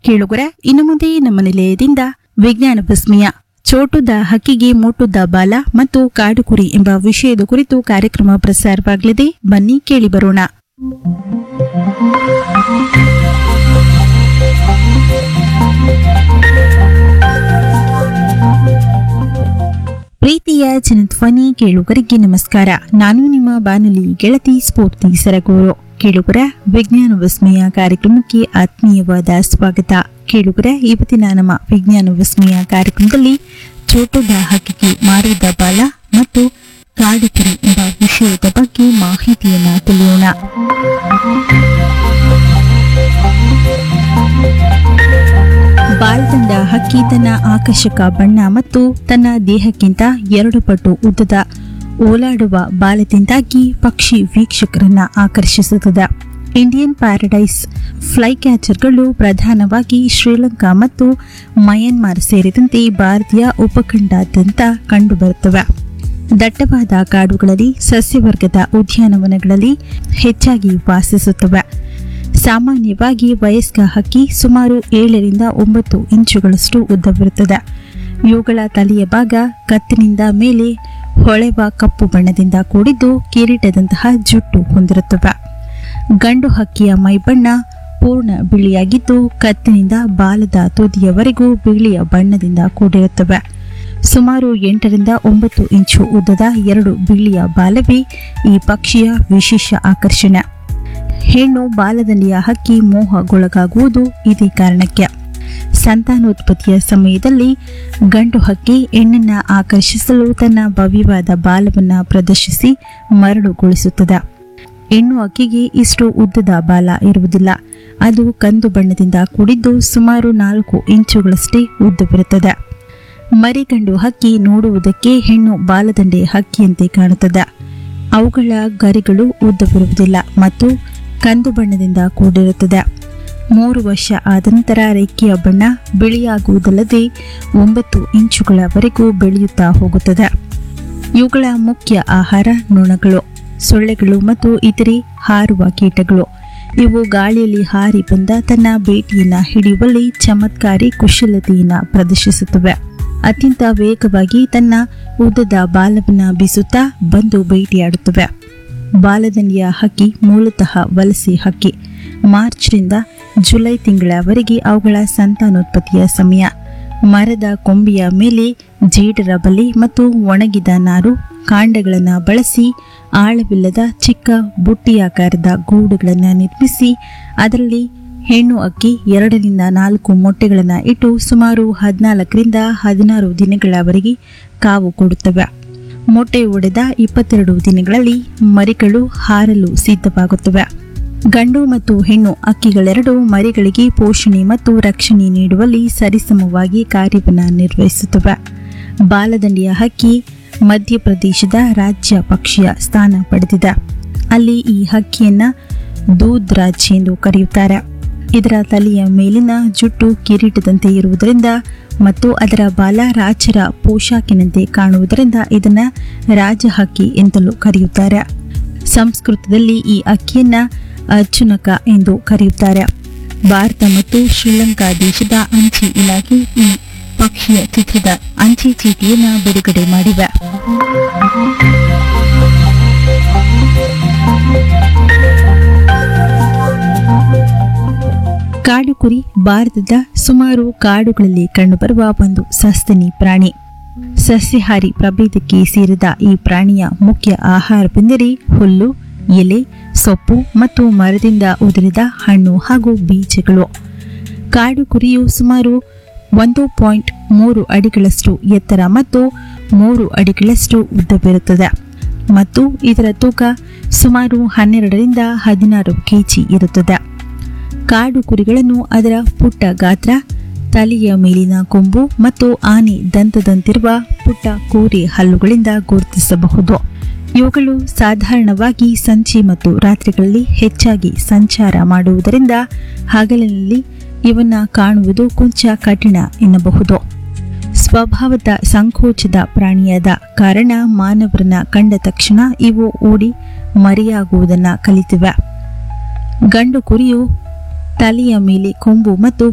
ಕೇಳುಗರ ಇನ್ನು ಮುಂದೆ ನಮ್ಮ ನಿಲಯದಿಂದ ವಿಜ್ಞಾನ ವಿಸ್ಮಯ ಚೋಟುದ ಹಕ್ಕಿಗೆ ಮೋಟುದ ಬಾಲ ಮತ್ತು ಕಾಡುಕುರಿ ಎಂಬ ವಿಷಯದ ಕುರಿತು ಕಾರ್ಯಕ್ರಮ ಪ್ರಸಾರವಾಗಲಿದೆ ಬನ್ನಿ ಕೇಳಿ ಬರೋಣ ಪ್ರೀತಿಯ ಜನಧ್ವನಿ ಕೇಳುಗರಿಗೆ ನಮಸ್ಕಾರ ನಾನು ನಿಮ್ಮ ಬಾನುಲಿ ಗೆಳತಿ ಸ್ಫೂರ್ತಿ ಸರಗೂರು ಕೇಳುಗರ ವಿಜ್ಞಾನ ವಿಸ್ಮಯ ಕಾರ್ಯಕ್ರಮಕ್ಕೆ ಆತ್ಮೀಯವಾದ ಸ್ವಾಗತ ಕೇಳುಗರ ಇವತ್ತಿನ ನಮ್ಮ ವಿಜ್ಞಾನ ವಿಸ್ಮಯ ಕಾರ್ಯಕ್ರಮದಲ್ಲಿ ಚೋಟದ ಹಕ್ಕಿಗೆ ಮಾರುದ ಬಾಲ ಮತ್ತು ಕಾಡುಕುರಿ ಎಂಬ ವಿಷಯದ ಬಗ್ಗೆ ಮಾಹಿತಿಯನ್ನ ತಿಳಿಯೋಣ ಬಾಲ್ದಂಡ ಹಕ್ಕಿ ತನ್ನ ಆಕರ್ಷಕ ಬಣ್ಣ ಮತ್ತು ತನ್ನ ದೇಹಕ್ಕಿಂತ ಎರಡು ಪಟ್ಟು ಉದ್ದದ ಓಲಾಡುವ ಬಾಲದಿಂದಾಗಿ ಪಕ್ಷಿ ವೀಕ್ಷಕರನ್ನ ಆಕರ್ಷಿಸುತ್ತದೆ ಇಂಡಿಯನ್ ಪ್ಯಾರಡೈಸ್ ಫ್ಲೈ ಕ್ಯಾಚರ್ಗಳು ಪ್ರಧಾನವಾಗಿ ಶ್ರೀಲಂಕಾ ಮತ್ತು ಮಯನ್ಮಾರ್ ಸೇರಿದಂತೆ ಭಾರತೀಯ ಉಪಖಂಡಾದ್ಯಂತ ಕಂಡುಬರುತ್ತವೆ ದಟ್ಟವಾದ ಕಾಡುಗಳಲ್ಲಿ ಸಸ್ಯವರ್ಗದ ಉದ್ಯಾನವನಗಳಲ್ಲಿ ಹೆಚ್ಚಾಗಿ ವಾಸಿಸುತ್ತವೆ ಸಾಮಾನ್ಯವಾಗಿ ವಯಸ್ಕ ಹಕ್ಕಿ ಸುಮಾರು ಏಳರಿಂದ ಒಂಬತ್ತು ಇಂಚುಗಳಷ್ಟು ಉದ್ದವಿರುತ್ತದೆ ಇವುಗಳ ತಲೆಯ ಭಾಗ ಕತ್ತಿನಿಂದ ಮೇಲೆ ಹೊಳೆವ ಕಪ್ಪು ಬಣ್ಣದಿಂದ ಕೂಡಿದ್ದು ಕಿರೀಟದಂತಹ ಜುಟ್ಟು ಹೊಂದಿರುತ್ತವೆ ಗಂಡು ಹಕ್ಕಿಯ ಮೈಬಣ್ಣ ಪೂರ್ಣ ಬಿಳಿಯಾಗಿದ್ದು ಕತ್ತಿನಿಂದ ಬಾಲದ ತುದಿಯವರೆಗೂ ಬಿಳಿಯ ಬಣ್ಣದಿಂದ ಕೂಡಿರುತ್ತವೆ ಸುಮಾರು ಎಂಟರಿಂದ ಒಂಬತ್ತು ಇಂಚು ಉದ್ದದ ಎರಡು ಬಿಳಿಯ ಬಾಲವೇ ಈ ಪಕ್ಷಿಯ ವಿಶೇಷ ಆಕರ್ಷಣೆ ಹೆಣ್ಣು ಬಾಲದಂಡಿಯ ಹಕ್ಕಿ ಮೋಹಗೊಳಗಾಗುವುದು ಇದೇ ಕಾರಣಕ್ಕೆ ಸಂತಾನೋತ್ಪತ್ತಿಯ ಸಮಯದಲ್ಲಿ ಗಂಡು ಹಕ್ಕಿ ಹೆಣ್ಣನ್ನ ಆಕರ್ಷಿಸಲು ತನ್ನ ಭವ್ಯವಾದ ಬಾಲವನ್ನ ಪ್ರದರ್ಶಿಸಿ ಮರಳುಗೊಳಿಸುತ್ತದೆ ಹೆಣ್ಣು ಹಕ್ಕಿಗೆ ಇಷ್ಟು ಉದ್ದದ ಬಾಲ ಇರುವುದಿಲ್ಲ ಅದು ಕಂದು ಬಣ್ಣದಿಂದ ಕೂಡಿದ್ದು ಸುಮಾರು ನಾಲ್ಕು ಇಂಚುಗಳಷ್ಟೇ ಉದ್ದವಿರುತ್ತದೆ ಮರಿಗಂಡು ಹಕ್ಕಿ ನೋಡುವುದಕ್ಕೆ ಹೆಣ್ಣು ಬಾಲದಂಡೆ ಹಕ್ಕಿಯಂತೆ ಕಾಣುತ್ತದೆ ಅವುಗಳ ಗರಿಗಳು ಉದ್ದವಿರುವುದಿಲ್ಲ ಮತ್ತು ಕಂದು ಬಣ್ಣದಿಂದ ಕೂಡಿರುತ್ತದೆ ಮೂರು ವರ್ಷ ಆದ ನಂತರ ರೆಕ್ಕೆಯ ಬಣ್ಣ ಬಿಳಿಯಾಗುವುದಲ್ಲದೆ ಒಂಬತ್ತು ಇಂಚುಗಳವರೆಗೂ ಬೆಳೆಯುತ್ತಾ ಹೋಗುತ್ತದೆ ಇವುಗಳ ಮುಖ್ಯ ಆಹಾರ ನೊಣಗಳು ಸೊಳ್ಳೆಗಳು ಮತ್ತು ಇತರೆ ಹಾರುವ ಕೀಟಗಳು ಇವು ಗಾಳಿಯಲ್ಲಿ ಹಾರಿ ಬಂದ ತನ್ನ ಬೇಟೆಯನ್ನು ಹಿಡಿಯುವಲ್ಲಿ ಚಮತ್ಕಾರಿ ಕುಶಲತೆಯನ್ನು ಪ್ರದರ್ಶಿಸುತ್ತವೆ ಅತ್ಯಂತ ವೇಗವಾಗಿ ತನ್ನ ಉದ್ದದ ಬಾಲವನ್ನು ಬೀಸುತ್ತಾ ಬಂದು ಬೇಟೆಯಾಡುತ್ತವೆ ಬಾಲದಂಡಿಯ ಹಕ್ಕಿ ಮೂಲತಃ ವಲಸೆ ಹಕ್ಕಿ ಮಾರ್ಚ್ರಿಂದ ಜುಲೈ ತಿಂಗಳವರೆಗೆ ಅವುಗಳ ಸಂತಾನೋತ್ಪತ್ತಿಯ ಸಮಯ ಮರದ ಕೊಂಬೆಯ ಮೇಲೆ ಜೇಡರ ಬಲೆ ಮತ್ತು ಒಣಗಿದ ನಾರು ಕಾಂಡಗಳನ್ನು ಬಳಸಿ ಆಳವಿಲ್ಲದ ಚಿಕ್ಕ ಬುಟ್ಟಿಯಾಕಾರದ ಗೂಡುಗಳನ್ನು ನಿರ್ಮಿಸಿ ಅದರಲ್ಲಿ ಹೆಣ್ಣು ಅಕ್ಕಿ ಎರಡರಿಂದ ನಾಲ್ಕು ಮೊಟ್ಟೆಗಳನ್ನು ಇಟ್ಟು ಸುಮಾರು ಹದಿನಾಲ್ಕರಿಂದ ಹದಿನಾರು ದಿನಗಳವರೆಗೆ ಕಾವು ಕೊಡುತ್ತವೆ ಮೊಟ್ಟೆ ಒಡೆದ ಇಪ್ಪತ್ತೆರಡು ದಿನಗಳಲ್ಲಿ ಮರಿಗಳು ಹಾರಲು ಸಿದ್ಧವಾಗುತ್ತವೆ ಗಂಡು ಮತ್ತು ಹೆಣ್ಣು ಅಕ್ಕಿಗಳೆರಡು ಮರಿಗಳಿಗೆ ಪೋಷಣೆ ಮತ್ತು ರಕ್ಷಣೆ ನೀಡುವಲ್ಲಿ ಸರಿಸಮವಾಗಿ ಕಾರ್ಯವನ್ನು ನಿರ್ವಹಿಸುತ್ತವೆ ಬಾಲದಂಡಿಯ ಹಕ್ಕಿ ಮಧ್ಯಪ್ರದೇಶದ ರಾಜ್ಯ ಪಕ್ಷಿಯ ಸ್ಥಾನ ಪಡೆದಿದೆ ಅಲ್ಲಿ ಈ ಹಕ್ಕಿಯನ್ನ ದೂದ್ ರಾಜ್ ಎಂದು ಕರೆಯುತ್ತಾರೆ ಇದರ ತಲೆಯ ಮೇಲಿನ ಜುಟ್ಟು ಕಿರೀಟದಂತೆ ಇರುವುದರಿಂದ ಮತ್ತು ಅದರ ಬಾಲ ರಾಜರ ಪೋಷಾಕಿನಂತೆ ಕಾಣುವುದರಿಂದ ಇದನ್ನ ರಾಜಹಕ್ಕಿ ಎಂತಲೂ ಕರೆಯುತ್ತಾರೆ ಸಂಸ್ಕೃತದಲ್ಲಿ ಈ ಅಕ್ಕಿಯನ್ನ ಅರ್ಜುನಕ ಎಂದು ಕರೆಯುತ್ತಾರೆ ಭಾರತ ಮತ್ತು ಶ್ರೀಲಂಕಾ ದೇಶದ ಅಂಚೆ ಇಲಾಖೆ ಈ ಪಕ್ಷಿಯ ಚಿತ್ರದ ಅಂಚೆ ಚೀಟಿಯನ್ನ ಬಿಡುಗಡೆ ಮಾಡಿವೆ ಕಾಡು ಕುರಿ ಭಾರತದ ಸುಮಾರು ಕಾಡುಗಳಲ್ಲಿ ಕಂಡುಬರುವ ಒಂದು ಸಸ್ತನಿ ಪ್ರಾಣಿ ಸಸ್ಯಾಹಾರಿ ಪ್ರಭೇದಕ್ಕೆ ಸೇರಿದ ಈ ಪ್ರಾಣಿಯ ಮುಖ್ಯ ಆಹಾರವೆಂದರೆ ಹುಲ್ಲು ಎಲೆ ಸೊಪ್ಪು ಮತ್ತು ಮರದಿಂದ ಉದುರಿದ ಹಣ್ಣು ಹಾಗೂ ಬೀಜಗಳು ಕಾಡು ಕುರಿಯು ಸುಮಾರು ಒಂದು ಪಾಯಿಂಟ್ ಮೂರು ಅಡಿಗಳಷ್ಟು ಎತ್ತರ ಮತ್ತು ಮೂರು ಅಡಿಗಳಷ್ಟು ಉದ್ದವಿರುತ್ತದೆ ಮತ್ತು ಇದರ ತೂಕ ಸುಮಾರು ಹನ್ನೆರಡರಿಂದ ಹದಿನಾರು ಕೆಜಿ ಇರುತ್ತದೆ ಕಾಡು ಕುರಿಗಳನ್ನು ಅದರ ಪುಟ್ಟ ಗಾತ್ರ ತಲೆಯ ಮೇಲಿನ ಕೊಂಬು ಮತ್ತು ಆನೆ ದಂತದಂತಿರುವ ಪುಟ್ಟ ಕೋರೆ ಹಲ್ಲುಗಳಿಂದ ಗುರುತಿಸಬಹುದು ಇವುಗಳು ಸಾಧಾರಣವಾಗಿ ಸಂಜೆ ಮತ್ತು ರಾತ್ರಿಗಳಲ್ಲಿ ಹೆಚ್ಚಾಗಿ ಸಂಚಾರ ಮಾಡುವುದರಿಂದ ಹಗಲಿನಲ್ಲಿ ಇವನ್ನ ಕಾಣುವುದು ಕೊಂಚ ಕಠಿಣ ಎನ್ನಬಹುದು ಸ್ವಭಾವದ ಸಂಕೋಚದ ಪ್ರಾಣಿಯಾದ ಕಾರಣ ಮಾನವರನ್ನ ಕಂಡ ತಕ್ಷಣ ಇವು ಓಡಿ ಮರೆಯಾಗುವುದನ್ನ ಕಲಿತಿವೆ ಗಂಡು ಕುರಿಯು ತಲೆಯ ಮೇಲೆ ಕೊಂಬು ಮತ್ತು